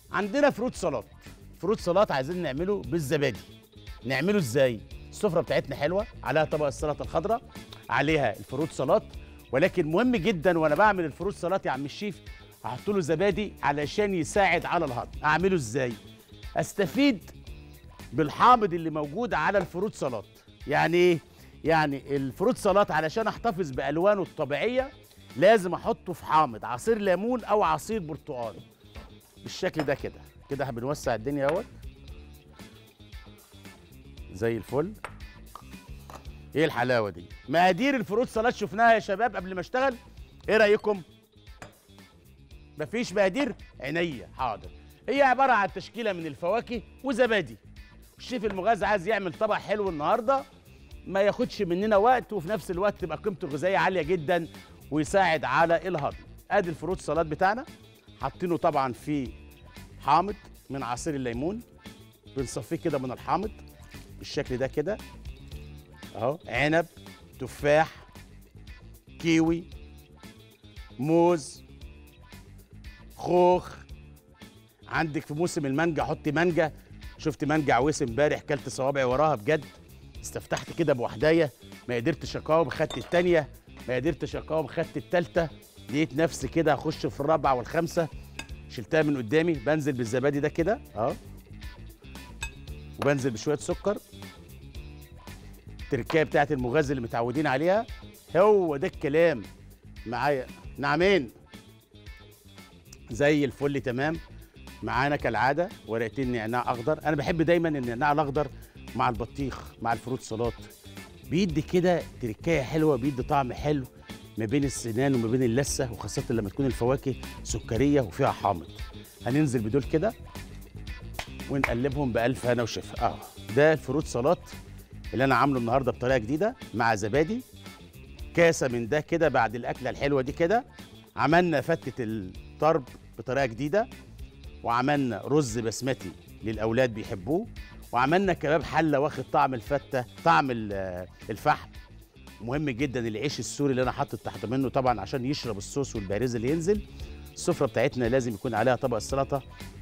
عندنا فروت سلطات فروت سلطات عايزين نعمله بالزبادي نعمله ازاي السفره بتاعتنا حلوه عليها طبق السلطه الخضراء عليها الفروت سلطات ولكن مهم جدا وانا بعمل الفروت سلطات يا عم الشيف احط له زبادي علشان يساعد على الهضم اعمله ازاي استفيد بالحامض اللي موجود على الفروت سلطات يعني ايه يعني الفروت سلطات علشان احتفظ بالوانه الطبيعيه لازم احطه في حامض عصير ليمون او عصير برتقال بالشكل ده كده كده بنوسع الدنيا اهوت زي الفل ايه الحلاوه دي مقادير الفروت سلطات شفناها يا شباب قبل ما اشتغل ايه رايكم مفيش مقادير عينيا حاضر هي عباره عن تشكيله من الفواكه وزبادي الشيف المغازي عايز يعمل طبق حلو النهارده ما ياخدش مننا وقت وفي نفس الوقت تبقى قيمته الغذائيه عاليه جدا ويساعد على الهضم ادي الفروت سلطات بتاعنا حاطينه طبعا في حامض من عصير الليمون بنصفيه كده من الحامض بالشكل ده كده اهو عنب تفاح كيوي موز خوخ عندك في موسم المانجا حطي مانجا شفت مانجا عويس امبارح كلت صوابعي وراها بجد استفتحت كده بوحدايه ما قدرتش اقاوم خدت التانيه ما قدرتش اقاوم خدت التالته لقيت نفسي كده اخش في الرابعه والخامسه شلتها من قدامي بنزل بالزبادي ده كده اه وبنزل بشويه سكر التركايه بتاعت المغذي اللي متعودين عليها هو ده الكلام معايا نعمين زي الفل تمام معانا كالعاده ورقتين نعناع اخضر انا بحب دايما النعناع الاخضر مع البطيخ مع الفروت سلطات بيدي كده تركايه حلوه بيدي طعم حلو ما بين السنان وما بين اللثه وخاصه لما تكون الفواكه سكريه وفيها حامض هننزل بدول كده ونقلبهم بألف هنا وشفا اه ده الفروت سلطات اللي انا عامله النهارده بطريقه جديده مع زبادي كاسه من ده كده بعد الاكله الحلوه دي كده عملنا فتة الطرب بطريقه جديده وعملنا رز بسمتي للاولاد بيحبوه وعملنا كباب حله واخد طعم الفته طعم ال- الفحم مهم جدا العيش السوري اللي انا حاطط تحت منه طبعا عشان يشرب الصوص والبارز اللي ينزل السفره بتاعتنا لازم يكون عليها طبق السلطه